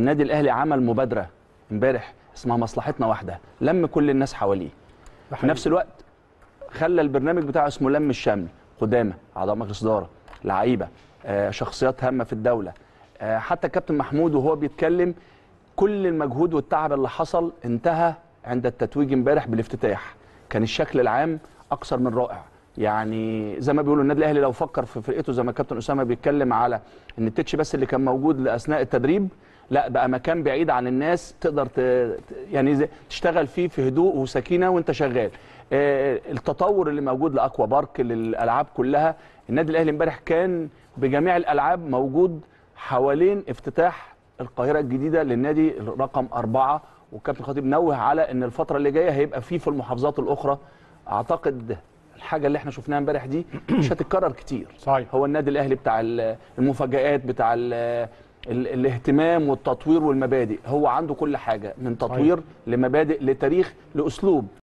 النادي الاهلي عمل مبادره امبارح اسمها مصلحتنا واحده لم كل الناس حواليه في نفس الوقت خلى البرنامج بتاعه اسمه لم الشمل قدامى اعضاء مجلس اداره لعيبه آه، شخصيات هامه في الدوله آه، حتى الكابتن محمود وهو بيتكلم كل المجهود والتعب اللي حصل انتهى عند التتويج امبارح بالافتتاح كان الشكل العام اكثر من رائع يعني زي ما بيقولوا النادي الاهلي لو فكر في فرقته زي ما الكابتن اسامه بيتكلم على ان التتش بس اللي كان موجود اثناء التدريب لا بقى مكان بعيد عن الناس تقدر ت... ت- يعني زي- تشتغل فيه في هدوء وسكينه وانت شغال آه، التطور اللي موجود لاكوا بارك للالعاب كلها النادي الاهلي امبارح كان بجميع الالعاب موجود حوالين افتتاح القاهره الجديده للنادي رقم أربعة والكابتن خطيب نوه على ان الفتره اللي جايه هيبقى فيه في المحافظات الاخرى اعتقد الحاجه اللي احنا شفناها امبارح دي مش هتتكرر كتير صحيح. هو النادي الاهلي بتاع ال- المفاجآت بتاع ال ال الاهتمام والتطوير والمبادئ هو عنده كل حاجه من تطوير لمبادئ لتاريخ لاسلوب